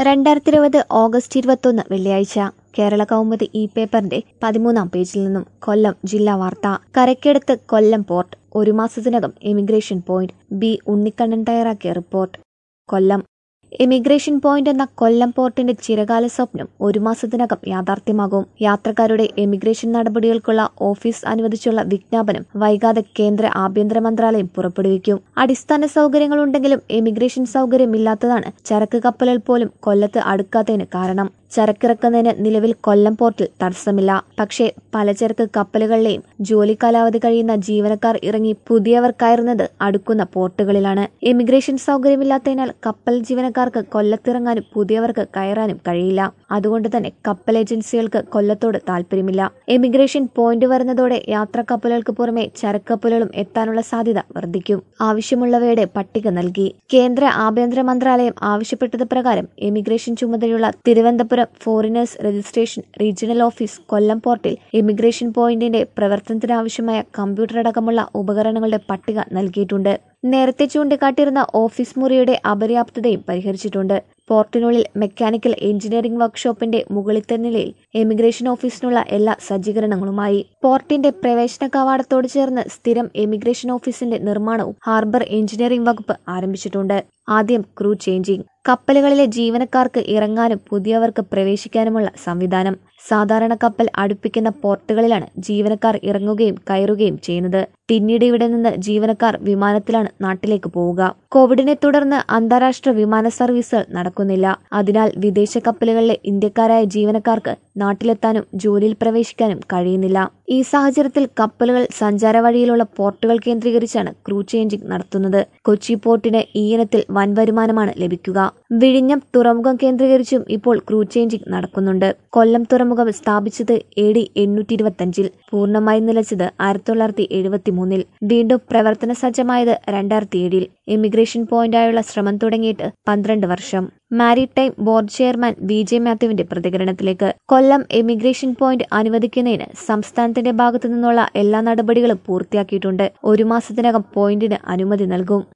രണ്ടായിരത്തി ഇരുപത് ഓഗസ്റ്റ് ഇരുപത്തൊന്ന് വെള്ളിയാഴ്ച കേരള കൗമുദി ഇ പേപ്പറിന്റെ പതിമൂന്നാം പേജിൽ നിന്നും കൊല്ലം ജില്ലാ വാർത്ത കരയ്ക്കടുത്ത് കൊല്ലം പോർട്ട് ഒരു മാസത്തിനകം എമിഗ്രേഷൻ പോയിന്റ് ബി ഉണ്ണിക്കണ്ണൻ തയ്യാറാക്കിയ റിപ്പോർട്ട് കൊല്ലം എമിഗ്രേഷൻ പോയിന്റ് എന്ന കൊല്ലം പോർട്ടിന്റെ ചിരകാല സ്വപ്നം ഒരു മാസത്തിനകം യാഥാർത്ഥ്യമാകും യാത്രക്കാരുടെ എമിഗ്രേഷൻ നടപടികൾക്കുള്ള ഓഫീസ് അനുവദിച്ചുള്ള വിജ്ഞാപനം വൈകാതെ കേന്ദ്ര ആഭ്യന്തര മന്ത്രാലയം പുറപ്പെടുവിക്കും അടിസ്ഥാന സൗകര്യങ്ങളുണ്ടെങ്കിലും എമിഗ്രേഷൻ സൗകര്യമില്ലാത്തതാണ് ചരക്ക് കപ്പലുകൾ പോലും കൊല്ലത്ത് അടുക്കാത്തതിന് കാരണം ചരക്കിറക്കുന്നതിന് നിലവിൽ കൊല്ലം പോർട്ടിൽ തടസ്സമില്ല പക്ഷേ പലചരക്ക് കപ്പലുകളിലെയും ജോലി കാലാവധി കഴിയുന്ന ജീവനക്കാർ ഇറങ്ങി പുതിയവർ കയറുന്നത് അടുക്കുന്ന പോർട്ടുകളിലാണ് എമിഗ്രേഷൻ സൗകര്യമില്ലാത്തതിനാൽ കപ്പൽ ജീവനക്കാർക്ക് കൊല്ലത്തിറങ്ങാനും പുതിയവർക്ക് കയറാനും കഴിയില്ല അതുകൊണ്ട് തന്നെ കപ്പൽ ഏജൻസികൾക്ക് കൊല്ലത്തോട് താല്പര്യമില്ല എമിഗ്രേഷൻ പോയിന്റ് വരുന്നതോടെ യാത്രാ കപ്പലുകൾക്ക് പുറമെ ചരക്കപ്പലുകളും എത്താനുള്ള സാധ്യത വർദ്ധിക്കും ആവശ്യമുള്ളവയുടെ പട്ടിക നൽകി കേന്ദ്ര ആഭ്യന്തര മന്ത്രാലയം ആവശ്യപ്പെട്ടത് പ്രകാരം എമിഗ്രേഷൻ ചുമതലയുള്ള Thiruvananthapuram foreigners registration regional office Kollam പോർട്ടിൽ ഇമിഗ്രേഷൻ പോയിന്റിന്റെ പ്രവർത്തനത്തിനാവശ്യമായ കമ്പ്യൂട്ടർ അടക്കമുള്ള ഉപകരണങ്ങളുടെ പട്ടിക നൽകിയിട്ടുണ്ട് നേരത്തെ ചൂണ്ടിക്കാട്ടിയിരുന്ന ഓഫീസ് മുറിയുടെ അപര്യാപ്തതയും പരിഹരിച്ചിട്ടുണ്ട് പോർട്ടിനുള്ളിൽ മെക്കാനിക്കൽ എഞ്ചിനീയറിംഗ് വർക്ക്ഷോപ്പിന്റെ മുകളിലത്തെ നിലയിൽ എമിഗ്രേഷൻ ഓഫീസിനുള്ള എല്ലാ സജ്ജീകരണങ്ങളുമായി പോർട്ടിന്റെ പ്രവേശന കവാടത്തോട് ചേർന്ന് സ്ഥിരം എമിഗ്രേഷൻ ഓഫീസിന്റെ നിർമ്മാണവും ഹാർബർ എഞ്ചിനീയറിംഗ് വകുപ്പ് ആരംഭിച്ചിട്ടുണ്ട് ആദ്യം ക്രൂ ചേഞ്ചിങ് കപ്പലുകളിലെ ജീവനക്കാർക്ക് ഇറങ്ങാനും പുതിയവർക്ക് പ്രവേശിക്കാനുമുള്ള സംവിധാനം സാധാരണ കപ്പൽ അടുപ്പിക്കുന്ന പോർട്ടുകളിലാണ് ജീവനക്കാർ ഇറങ്ങുകയും കയറുകയും ചെയ്യുന്നത് പിന്നീട് ഇവിടെ നിന്ന് ജീവനക്കാർ വിമാനത്തിലാണ് നാട്ടിലേക്ക് പോവുക കോവിഡിനെ തുടർന്ന് അന്താരാഷ്ട്ര വിമാന സർവീസുകൾ നടക്കുന്നില്ല അതിനാൽ വിദേശ കപ്പലുകളിലെ ഇന്ത്യക്കാരായ ജീവനക്കാർക്ക് നാട്ടിലെത്താനും ജോലിയിൽ പ്രവേശിക്കാനും കഴിയുന്നില്ല ഈ സാഹചര്യത്തിൽ കപ്പലുകൾ സഞ്ചാര വഴിയിലുള്ള പോർട്ടുകൾ കേന്ദ്രീകരിച്ചാണ് ക്രൂ ചേഞ്ചിങ് നടത്തുന്നത് കൊച്ചി പോർട്ടിന് ഈ ഇനത്തിൽ വൻ വരുമാനമാണ് ലഭിക്കുക വിഴിഞ്ഞം തുറമുഖം കേന്ദ്രീകരിച്ചും ഇപ്പോൾ ക്രൂ ചേഞ്ചിങ് നടക്കുന്നുണ്ട് കൊല്ലം തുറമുഖം സ്ഥാപിച്ചത് എ ഡി എണ്ണൂറ്റി ഇരുപത്തഞ്ചിൽ പൂർണ്ണമായി നിലച്ചത് ആയിരത്തി തൊള്ളായിരത്തി എഴുപത്തി മൂന്നിൽ വീണ്ടും പ്രവർത്തന സജ്ജമായത് രണ്ടായിരത്തി ഏഴിൽ ഇമിഗ്രേഷൻ പോയിന്റായുള്ള ശ്രമം തുടങ്ങിയിട്ട് പന്ത്രണ്ട് വർഷം maritime board chairman V J മാത്യുവിന്റെ പ്രതികരണത്തിലേക്ക് കൊല്ലം എമിഗ്രേഷൻ പോയിന്റ് അനുവദിക്കുന്നതിന് സംസ്ഥാനത്തിന്റെ ഭാഗത്തു നിന്നുള്ള എല്ലാ നടപടികളും പൂർത്തിയാക്കിയിട്ടുണ്ട് ഒരു മാസത്തിനകം പോയിന്റിന് അനുമതി നൽകും